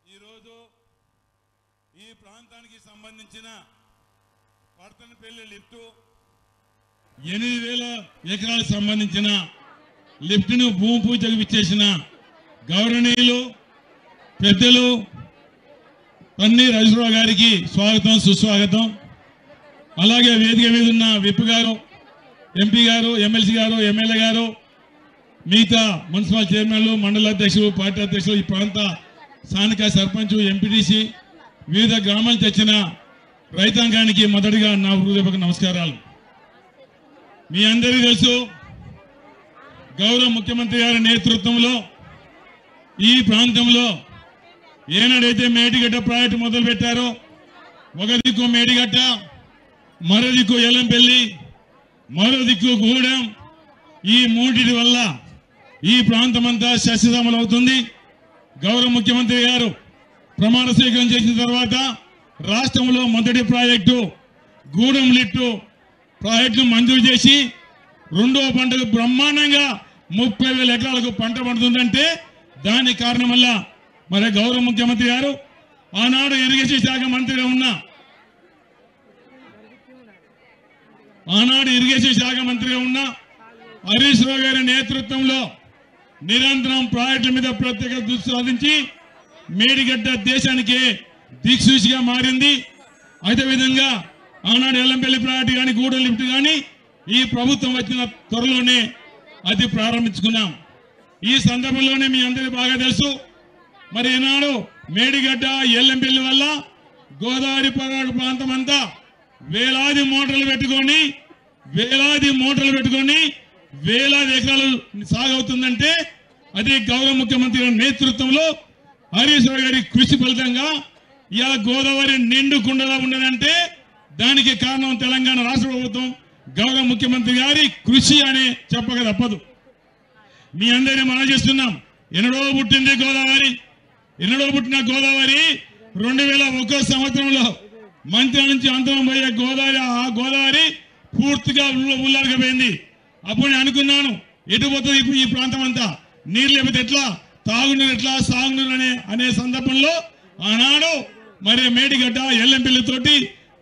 ఈరోజు ఈ ప్రాంతానికి సంబంధించిన పడతనపల్లి లిఫ్టు ఎనిమిది వేల ఎకరాలకు సంబంధించిన లిఫ్ట్ను భూమి పూజకు ఇచ్చేసిన గౌరవనీయులు పెద్దలు పన్నీర్ హరీశ్రావు గారికి స్వాగతం సుస్వాగతం అలాగే వేదిక మీద ఉన్న విప్ గారు ఎంపీ గారు ఎమ్మెల్సీ గారు ఎమ్మెల్యే గారు మిగతా మున్సిపల్ చైర్మన్లు మండల అధ్యక్షులు పార్టీ అధ్యక్షులు ఈ ప్రాంత స్థానిక సర్పంచ్ ఎంపీటీసీ వివిధ గ్రామాల తెచ్చిన రైతాంగానికి మొదటిగా నా హృదయపూర్వక నమస్కారాలు మీ అందరికీ తెలుసు గౌరవ ముఖ్యమంత్రి గారి నేతృత్వంలో ఈ ప్రాంతంలో ఏనాడైతే మేడిగడ్డ ప్రాజెక్టు మొదలు పెట్టారో ఒక దిక్కు మేడిగడ్డ మరో దిక్కు ఎల్లంపల్లి మరో దిక్కు గూడెం ఈ మూడిటి వల్ల ఈ ప్రాంతమంతా సస్యశ్యామలం అవుతుంది గౌరవ ముఖ్యమంత్రి గారు ప్రమాణ స్వీకారం చేసిన తర్వాత రాష్ట్రంలో మొదటి ప్రాజెక్టు గూడెం లిట్టు ప్రాజెక్టును మంజూరు చేసి రెండవ పంటకు బ్రహ్మాండంగా ముప్పై వేల ఎకరాలకు పంట పడుతుందంటే దానికి కారణం వల్ల మరి గౌరవ ముఖ్యమంత్రి గారు ఆనాడు ఇరిగేషన్ శాఖ మంత్రిగా ఉన్న ఆనాడు ఇరిగేషన్ శాఖ మంత్రిగా ఉన్న హరీష్ రావు గారి నేతృత్వంలో నిరంతరం ప్రాజెక్టుల మీద ప్రత్యేక దృష్టి సాధించి మేడిగడ్డ దేశానికి దిక్సూచిగా మారింది అదేవిధంగా ఆనాడు ఎల్లంపల్లి ప్రాజెక్టు కానీ గూడెం లిఫ్ట్ కానీ ఈ ప్రభుత్వం వచ్చిన త్వరలోనే అది ప్రారంభించుకున్నాం ఈ సందర్భంలోనే మీ అందరికీ బాగా తెలుసు మరి ఈనాడు మేడిగడ్డ ఎల్లంపల్లి వల్ల గోదావరి పరాడు ప్రాంతం అంతా వేలాది మోటార్లు పెట్టుకొని వేలాది మోటార్లు పెట్టుకొని వేలాది ఎకరాలు సాగవుతుందంటే అది గౌరవ ముఖ్యమంత్రి గారి నేతృత్వంలో హరీష్ రావు గారి కృషి ఫలితంగా ఇలా గోదావరి నిండు కుండలా ఉన్నదంటే దానికి కారణం తెలంగాణ రాష్ట్ర ప్రభుత్వం గౌరవ ముఖ్యమంత్రి గారి కృషి అని చెప్పక తప్పదు మీ అందరినీ మనం చేస్తున్నాం ఎన్నడో పుట్టింది గోదావరి ఎన్నడో పుట్టిన గోదావరి రెండు వేల ఒక్కో సంవత్సరంలో మంత్రి నుంచి అంతరం పోయే గోదావరి ఆ గోదావరి పూర్తిగా ఉల్ల- ఉల్లారకపోయింది అప్పుడు నేను అనుకున్నాను ఎటు పోతుంది ఇప్పుడు ఈ ప్రాంతం అంతా నీరు లేకపోతే ఎట్లా తాగునీరు ఎట్లా సాగునీరు అనే అనే సందర్భంలో ఆనాడు మరి మేడిగడ్డ ఎల్లంపల్లితోటి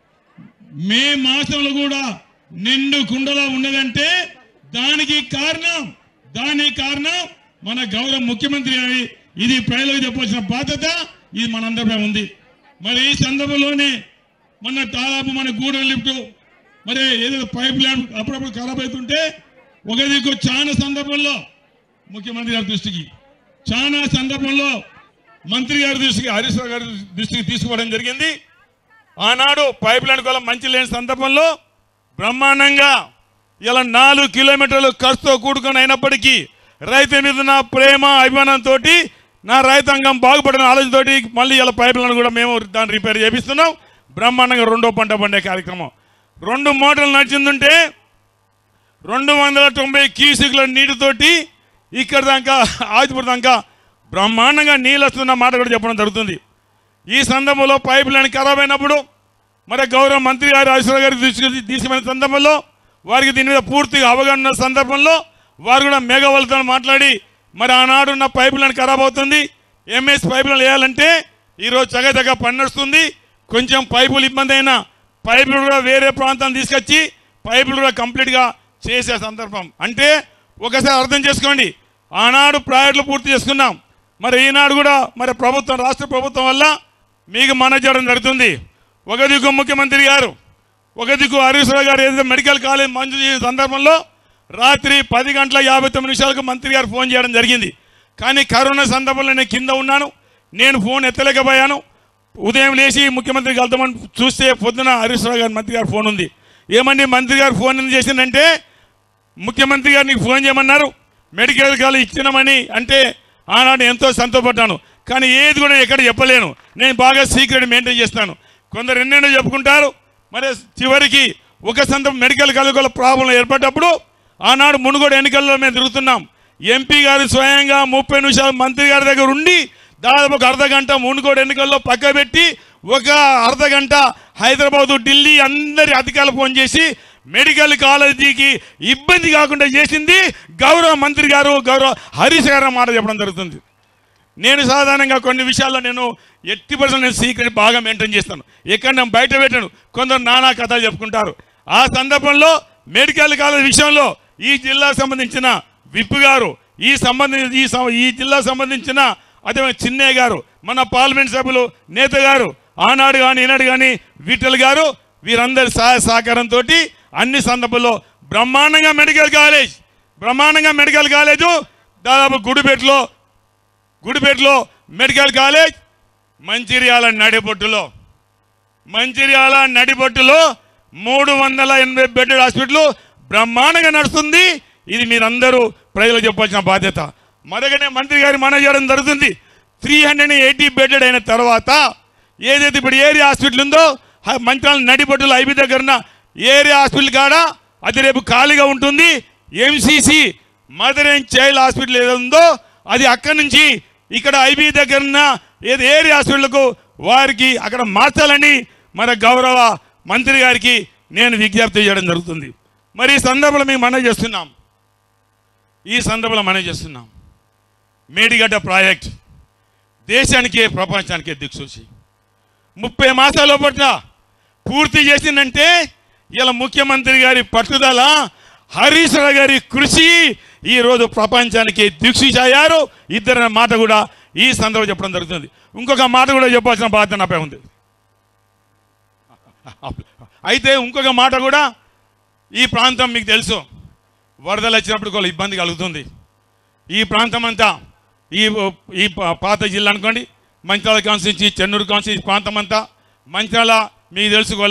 మే మాసంలో కూడా నిండు కుండలో ఉన్నదంటే దానికి కారణం దానికి కారణం మన గౌరవ ముఖ్యమంత్రి గారి ఇది ప్రజలకు చెప్పాల్సిన బాధ్యత ఇది మనందరిపై ఉంది మరి ఈ సందర్భంలోనే మొన్న దాదాపు మన గూడెం లిఫ్ట్ మరి ఏదో పైప్ లైన్ అప్పుడప్పుడు ఖరాబ్ అవుతుంటే ఒక దిక్కు చాలా సందర్భంలో ముఖ్యమంత్రి గారి దృష్టికి చాలా సందర్భంలో మంత్రి గారి దృష్టికి హరీష్ రావు గారి దృష్టికి తీసుకోవడం జరిగింది ఆనాడు పైప్ లైన్ కోసం మంచి లేని సందర్భంలో బ్రహ్మాండంగా ఇలా నాలుగు కిలోమీటర్లు ఖర్చుతో కూడుకొని అయినప్పటికీ రైతు మీద నా ప్రేమ అభిమానంతో నా రైతాంగం బాగుపడిన ఆలోచనతోటి మళ్ళీ ఇలా పైప్ లైన్ కూడా మేము దాన్ని రిపేర్ చేపిస్తున్నాం బ్రహ్మాండంగా రెండో పంట పండే కార్యక్రమం రెండు మోటార్లు నడిచిందంటే రెండు వందల తొంభై క్యూసిక్ల నీటితోటి ఇక్కడ దాకా ఆదిపురం దాకా బ్రహ్మాండంగా నీళ్ళు వస్తున్న మాట కూడా చెప్పడం జరుగుతుంది ఈ సందర్భంలో పైప్ లైన్ ఖరాబ్ అయినప్పుడు మరి గౌరవ మంత్రి గారు హరీశ్రావు గారికి దృష్టికి తీసుకున్న సందర్భంలో వారికి దీని మీద పూర్తిగా అవగాహన ఉన్న సందర్భంలో వారు కూడా మేఘవాళ్ళతో మాట్లాడి మరి ఆనాడు ఉన్న పైప్ లైన్ ఖరాబ్ అవుతుంది ఎంఎస్ పైప్ లైన్ వేయాలంటే ఈరోజు చగచగ పని నడుస్తుంది కొంచెం పైపులు ఇబ్బంది అయినా పైపులు కూడా వేరే ప్రాంతం తీసుకొచ్చి పైపులు కూడా కంప్లీట్గా చేసే సందర్భం అంటే ఒకసారి అర్థం చేసుకోండి ఆనాడు ప్రాజెక్టులు పూర్తి చేసుకున్నాం మరి ఈనాడు కూడా మరి ప్రభుత్వం రాష్ట్ర ప్రభుత్వం వల్ల మీకు మన చేయడం జరుగుతుంది ఒక దిక్కు ముఖ్యమంత్రి గారు ఒక దిక్కు హరీష్ రావు గారు ఏదైతే మెడికల్ కాలేజ్ మంజూరు చేసిన సందర్భంలో రాత్రి పది గంటల యాభై తొమ్మిది నిమిషాలకు మంత్రి గారు ఫోన్ చేయడం జరిగింది కానీ కరోనా సందర్భంలో నేను కింద ఉన్నాను నేను ఫోన్ ఎత్తలేకపోయాను ఉదయం లేచి ముఖ్యమంత్రి కలుద్దామని చూస్తే పొద్దున హరీష్ రావు గారి మంత్రి గారు ఫోన్ ఉంది ఏమండి మంత్రి గారు ఫోన్ ఎందుకు చేసిందంటే ముఖ్యమంత్రి గారు నీకు ఫోన్ చేయమన్నారు మెడికల్ కాలేజ్ ఇచ్చినామని అంటే ఆనాడు ఎంతో సంతోషపడ్డాను కానీ ఏది కూడా ఎక్కడ చెప్పలేను నేను బాగా సీక్రెట్ మెయింటైన్ చేస్తాను కొందరు ఎన్నెన్నో చెప్పుకుంటారు మరి చివరికి ఒక సందర్భం మెడికల్ కాలేజ్ ప్రాబ్లం ఏర్పడ్డప్పుడు ఆనాడు మునుగోడు ఎన్నికల్లో మేము తిరుగుతున్నాం ఎంపీ గారు స్వయంగా ముప్పై నిమిషాలు మంత్రి గారి దగ్గర ఉండి దాదాపు ఒక అర్ధ గంట మునుగోడు ఎన్నికల్లో పక్క పెట్టి ఒక అర్ధ గంట హైదరాబాదు ఢిల్లీ అందరి అధికారులు ఫోన్ చేసి మెడికల్ కాలేజీకి ఇబ్బంది కాకుండా చేసింది గౌరవ మంత్రి గారు గౌరవ హరీష్ గారు మాట చెప్పడం జరుగుతుంది నేను సాధారణంగా కొన్ని విషయాల్లో నేను ఎట్టి పర్సెంట్ నేను సీక్రెట్ బాగా మెయింటైన్ చేస్తాను ఎక్కడ నేను బయట పెట్టను కొందరు నానా కథలు చెప్పుకుంటారు ఆ సందర్భంలో మెడికల్ కాలేజ్ విషయంలో ఈ జిల్లా సంబంధించిన విప్ గారు ఈ సంబంధించిన ఈ సం- ఈ జిల్లా సంబంధించిన అదే చిన్నయ్య గారు మన పార్లమెంట్ సభ్యులు నేత గారు ఆనాడు కానీ ఈనాడు కానీ విఠల్ గారు వీరందరి సహాయ సహకారంతో అన్ని సందర్భాల్లో బ్రహ్మాండంగా మెడికల్ కాలేజ్ బ్రహ్మాండంగా మెడికల్ కాలేజు దాదాపు గుడిపేటలో గుడిపేటలో మెడికల్ కాలేజ్ మంచిర్యాల నడిబొట్టులో మంచిర్యాల నడిబొట్టులో మూడు వందల ఎనభై బెడ్ హాస్పిటల్ బ్రహ్మాండంగా నడుస్తుంది ఇది మీరందరూ ప్రజలకు చెప్పాల్సిన బాధ్యత మరొకనే మంత్రి గారి మన చేయడం జరుగుతుంది త్రీ హండ్రెడ్ ఎయిటీ బెడెడ్ అయిన తర్వాత ఏదైతే ఇప్పుడు ఏరియా హాస్పిటల్ ఉందో హ- మంత్రాల నడిబొట్టులో ఐబీ దగ్గర ఏరియా హాస్పిటల్ కాడ అది రేపు ఖాళీగా ఉంటుంది MCC mother and child hospital ఏదో ఉందో అది అక్కడి నుంచి ఇక్కడ ఐబీ దగ్గర ఏది ఏరియా హాస్పిటల్కు వారికి అక్కడ మార్చాలని మన గౌరవ మంత్రి గారికి నేను విజ్ఞప్తి చేయడం జరుగుతుంది మరి ఈ సందర్భంలో మేము మనవి చేస్తున్నాం ఈ సందర్భంలో మనవి చేస్తున్నాం మేడిగడ్డ ప్రాజెక్ట్ దేశానికే ప్రపంచానికే దిక్సూచి ముప్పై మాసాల పట్ల పూర్తి చేసిందంటే ఇలా ముఖ్యమంత్రి గారి పట్టుదల హరీష్ రావు గారి కృషి ఈ రోజు ప్రపంచానికి దిక్సూచి అయ్యారు ఇద్దరు మాట కూడా ఈ సందర్భం చెప్పడం జరుగుతుంది ఇంకొక మాట కూడా చెప్పాల్సిన బాధ్యత నాపై ఉంది అయితే ఇంకొక మాట కూడా ఈ ప్రాంతం మీకు తెలుసు వరదలు వచ్చినప్పుడు కొంత ఇబ్బంది కలుగుతుంది ఈ ప్రాంతం అంతా ఈ ఈ పా- పాత జిల్లా అనుకోండి మంచిర్యాల కాన్స్టిట్యూన్సీ చెన్నూరు కాన్స్టిట్యూన్సీ ప్రాంతం అంతా మంచిర్యాల మీకు తెలుసు గొల్ల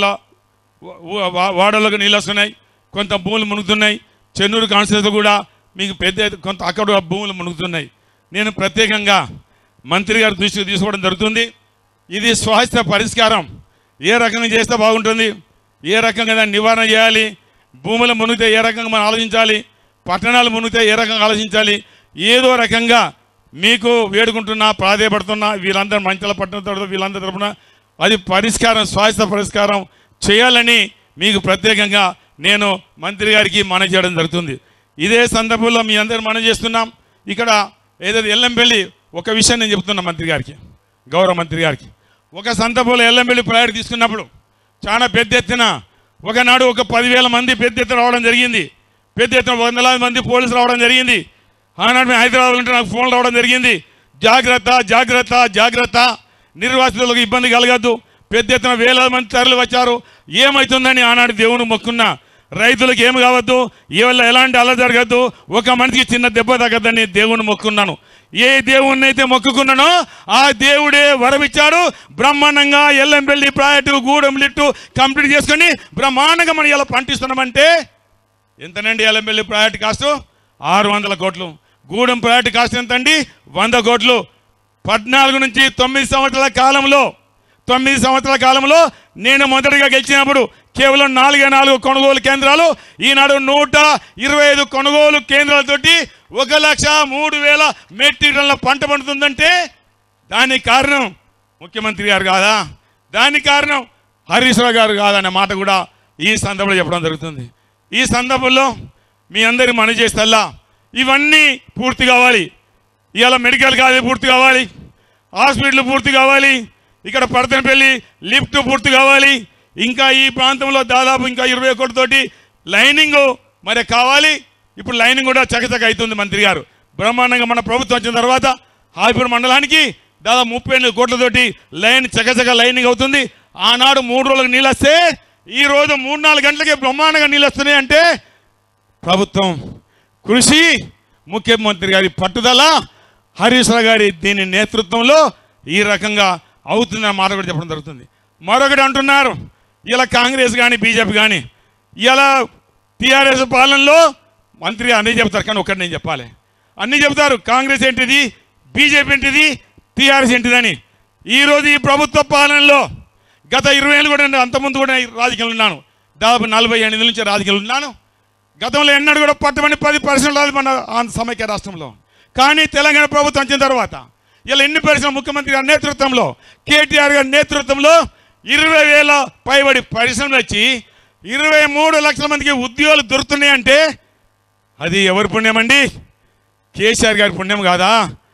వాడలకు నీళ్ళు వస్తున్నాయి కొంత భూములు మునుగుతున్నాయి చెన్నూరు కాన్స్టిట్యూన్సీ కూడా మీకు పెద్ద ఎత్తు- కొంత అక్కడ కూడా భూములు మునుగుతున్నాయి నేను ప్రత్యేకంగా మంత్రి గారి దృష్టికి తీసుకోవడం జరుగుతుంది ఇది స్వాస్థ్య పరిష్కారం ఏ రకంగా చేస్తే బాగుంటుంది ఏ రకంగా దాన్ని నివారణ చేయాలి భూములు మునిగితే ఏ రకంగా మనం ఆలోచించాలి పట్టణాలు మునిగితే ఏ రకంగా ఆలోచించాలి ఏదో రకంగా మీకు వేడుకుంటున్నా ప్రాధేయపడుతున్నా వీళ్ళందరూ మంచాల పట్టణ తరపున వీళ్ళందరి తరపున అది పరిష్కారం స్వాస్థ్య పరిష్కారం చేయాలని మీకు ప్రత్యేకంగా నేను మంత్రి గారికి మనవి చేయడం జరుగుతుంది ఇదే సందర్భంలో మీ అందరు మనం చేస్తున్నాం ఇక్కడ ఏదైతే ఎల్లంపల్లి ఒక విషయం నేను చెప్తున్నా మంత్రి గారికి గౌరవ మంత్రి గారికి ఒక సందర్భంలో ఎల్లంపల్లి ప్రయాణం తీసుకున్నప్పుడు చాలా పెద్ద ఎత్తున ఒకనాడు ఒక పదివేల మంది పెద్ద ఎత్తున రావడం జరిగింది పెద్ద ఎత్తున వందలాది మంది పోలీసులు రావడం జరిగింది ఆనాడు మేము హైదరాబాద్ ఉంటే నాకు ఫోన్ రావడం జరిగింది జాగ్రత్త జాగ్రత్త జాగ్రత్త నిర్వాసితులకు ఇబ్బంది కలగద్దు పెద్ద ఎత్తున వేలాది మంది తరలి వచ్చారు ఏమవుతుందని ఆనాడు దేవుని మొక్కున్నా రైతులకు ఏమి కావద్దు ఏ వల్ల ఎలాంటి అల్ల జరగద్దు ఒక మనిషికి చిన్న దెబ్బ తగ్గద్దని దేవుని మొక్కున్నాను ఏ దేవుణ్ణి అయితే మొక్కుకున్నానో ఆ దేవుడే వరమిచ్చాడు బ్రహ్మాండంగా Yellampalli project Gudem lift complete చేసుకొని బ్రహ్మాండంగా మనం ఇలా పంటిస్తున్నామంటే ఎంతనండి ఎల్లంపల్లి ప్రాజెక్ట్ కాస్ట్ ఆరు వందల కోట్లు గూడెం ప్రాజెక్ట్ కాస్ట్ ఎంతండి వంద కోట్లు పద్నాలుగు నుంచి తొమ్మిది సంవత్సరాల కాలంలో తొమ్మిది సంవత్సరాల కాలంలో నేను మొదటిగా గెలిచినప్పుడు కేవలం నాలుగే నాలుగు కొనుగోలు కేంద్రాలు ఈనాడు నూట ఇరవై ఐదు కొనుగోలు కేంద్రాలతోటి ఒక లక్ష మూడు వేల మెట్రిక్ టన్నుల పంట పండుతుందంటే దానికి కారణం ముఖ్యమంత్రి గారు కాదా దానికి కారణం హరీష్ రావు గారు కాదనే మాట కూడా ఈ సందర్భంలో చెప్పడం జరుగుతుంది ఈ సందర్భంలో మీ అందరి మనవి చేస్తల్లా ఇవన్నీ పూర్తి కావాలి ఇవాళ మెడికల్ కాలేజ్ పూర్తి కావాలి హాస్పిటల్ పూర్తి కావాలి ఇక్కడ పడతనపల్లి లిఫ్ట్ పూర్తి కావాలి ఇంకా ఈ ప్రాంతంలో దాదాపు ఇంకా ఇరవై కోట్లతోటి లైనింగ్ మరి కావాలి ఇప్పుడు లైనింగ్ కూడా చకచక అవుతుంది మంత్రి గారు బ్రహ్మాండంగా మన ప్రభుత్వం వచ్చిన తర్వాత హాయిపూర్ మండలానికి దాదాపు ముప్పై ఎనిమిది కోట్లతోటి లైన్ చకచక లైనింగ్ అవుతుంది ఆనాడు మూడు రోజులకు నీళ్ళు వస్తే ఈ రోజు మూడు నాలుగు గంటలకే బ్రహ్మాండంగా నీళ్ళు వస్తున్నాయి అంటే ప్రభుత్వం కృషి ముఖ్యమంత్రి గారి పట్టుదల హరీష్ రావు గారి దీని నేతృత్వంలో ఈ రకంగా అవుతుందని మాట కూడా చెప్పడం జరుగుతుంది మరొకటి అంటున్నారు ఇలా కాంగ్రెస్ కానీ బీజేపీ కానీ ఇలా టీఆర్ఎస్ పాలనలో మంత్రి అన్నీ చెప్తారు కానీ ఒకటి నేను చెప్పాలి అన్నీ చెప్తారు కాంగ్రెస్ ఏంటిది బీజేపీ ఏంటిది టీఆర్ఎస్ ఏంటిదని ఈరోజు ఈ ప్రభుత్వ పాలనలో గత ఇరవై ఏళ్ళు కూడా నేను అంతకుముందు కూడా రాజకీయాలు ఉన్నాను దాదాపు నలభై ఎనిమిది నుంచి రాజకీయాలు ఉన్నాను గతంలో ఎన్నడూ కూడా పట్టమని పది పర్సెంట్ రాదు మన ఆంధ్ర సమైక్య రాష్ట్రంలో కానీ తెలంగాణ ప్రభుత్వం వచ్చిన తర్వాత ఇలా ఎన్ని పరిశ్రమ ముఖ్యమంత్రి గారి నేతృత్వంలో కేటీఆర్ గారి నేతృత్వంలో ఇరవై వేల పైబడి పరిశ్రమలు వచ్చి ఇరవై మూడు లక్షల మందికి ఉద్యోగాలు దొరుకుతున్నాయంటే అది ఎవరి పుణ్యం అండి కేసీఆర్ గారి పుణ్యం కాదా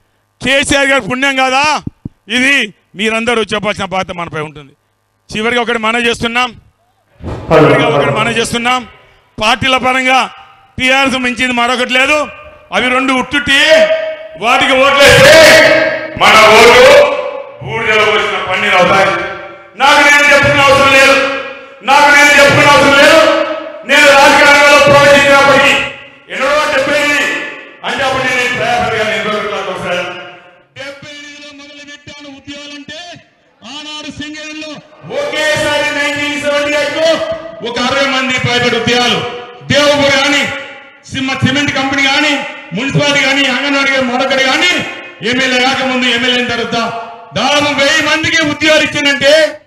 కేసీఆర్ గారి పుణ్యం కాదా ఇది మీరందరూ చెప్పాల్సిన బాధ్యత మనపై ఉంటుంది చివరిగా ఒకటి మనం చేస్తున్నాం చివరిగా ఒకటి మనం చేస్తున్నాం పార్టీల పరంగా టీఆర్ఎస్ మించింది మరొకటి లేదు అవి రెండు ఉట్టుటి వాటికి ఓట్లేస్తే మన ఓటు బూడిదలో పోసిన పన్నీరు అవుతాయి నాకు నేను చెప్పుకునే అవసరం లేదు నాకు నేను చెప్పుకునే అవసరం లేదు నేను రాజకీయ రంగంలో ప్రవేశించినప్పటికీ ఎన్నో డెబ్బై ఎనిమిది అంటే అప్పుడు నేను ప్రయాసగా నేను రోజులకు ఒకసారి డెబ్బై ఎనిమిదిలో మొదలు పెట్టాను ఉద్యోగాలంటే ఆనాడు సింగరేణిలో ఒకేసారి నైన్టీన్ సెవెంటీ ఎయిట్ లో ఒక అరవై మంది ప్రైవేట్ ఉద్యోగాలు దేవపురి కానీ సింహ సిమెంట్ కంపెనీ కానీ మున్సిపాలిటీ కానీ అంగన్వాడీ కానీ మరొకటి కానీ ఎమ్మెల్యే కాకముందు ఎమ్మెల్యే అయిన తర్వాత దాదాపు వెయ్యి మందికి ఉద్యోగాలు ఇచ్చానంటే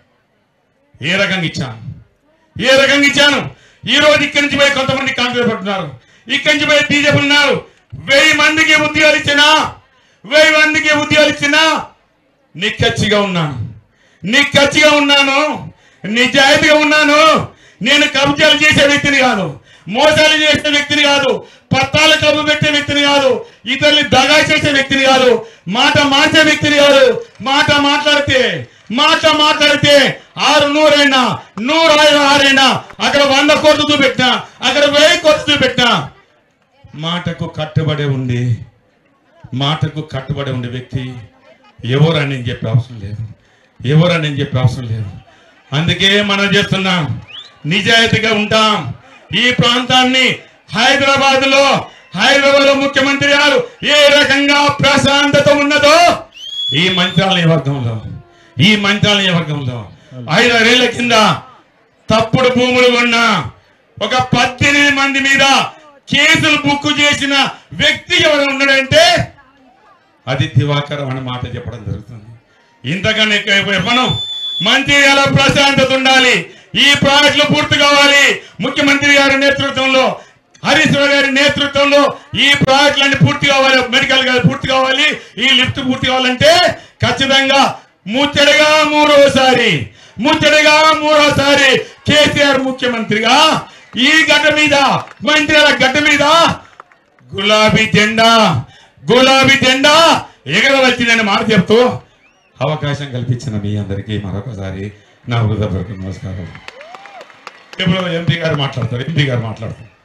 ఏ రకంగా ఇచ్చాను ఏ రకంగా ఇచ్చాను ఈ రోజు ఇక్కడి నుంచి పోయి కొంతమంది కాంగ్రెస్ పట్టున్నారు ఇక్కడి నుంచి పోయి బీజేపీ ఉన్నారు వెయ్యి మందికి ఉద్యోగాలు ఇచ్చినా వెయ్యి మందికి ఉద్యోగాలు ఇచ్చినా నిక్కచ్చిగా ఉన్నాను నిక్కచ్చిగా ఉన్నాను నిజాయితీగా ఉన్నాను నేను కబ్జాలు చేసే వ్యక్తిని కాదు మోసాలు చేసే వ్యక్తిని కాదు పత్రాలు కబ్బు పెట్టే వ్యక్తిని కాదు ఇతరుల్ని దగా చేసే వ్యక్తిని కాదు మాట మార్చే వ్యక్తిని కాదు మాట మాట్లాడితే మాట మాట్లాడితే ఆరు నూరైనా నూరు ఆరు ఆరైనా అక్కడ వంద కోట్లు చూపెట్టినా అక్కడ వెయ్యి కోట్లు చూపెట్టినా మాటకు కట్టుబడి ఉండి మాటకు కట్టుబడి ఉండే వ్యక్తి ఎవరని నేను చెప్పే అవసరం లేదు ఎవరని నేను చెప్పే అవసరం లేదు అందుకే మనం చేస్తున్నాం నిజాయితీగా ఉంటాం ఈ ప్రాంతాన్ని హైదరాబాద్ లో హైదరాబాద్ లో ముఖ్యమంత్రి గారు ఏ రకంగా ప్రశాంతత ఉన్నదో ఈ మంత్రాలయ వర్గంలో ఈ మంత్రాలయ వర్గంలో ఐదారేళ్ల కింద తప్పుడు భూములు కొన్న ఒక పద్దెనిమిది మంది మీద కేసులు బుక్ చేసిన వ్యక్తి ఎవరు ఉన్నాడంటే అది దివాకరం అనే మాట చెప్పడం జరుగుతుంది ఇంతకన్నా ఎక్కువ చెప్పను మంత్రి గారి ప్రశాంతత ఉండాలి ఈ ప్రాజెక్టులు పూర్తి కావాలి ముఖ్యమంత్రి గారి నేతృత్వంలో హరీష్ రావు గారి నేతృత్వంలో ఈ ప్రాజెక్టులన్నీ పూర్తి కావాలి మెడికల్ గారు పూర్తి కావాలి ఈ లిఫ్ట్ పూర్తి కావాలంటే ఖచ్చితంగా ముచ్చటగా మూడోసారి ముచ్చటగా మూడోసారి కేసీఆర్ ముఖ్యమంత్రిగా ఈ గడ్డ మీద మంత్రుల గడ్డ మీద గులాబీ జెండా గులాబీ జెండా ఎగరవచ్చిందని మాట చెప్తూ అవకాశం కల్పించిన మీ అందరికీ మరొకసారి నా హృదయపూర్వక నమస్కారం ఇప్పుడు ఎంపీ గారు మాట్లాడతారు ఎంపీ గారు మాట్లాడతారు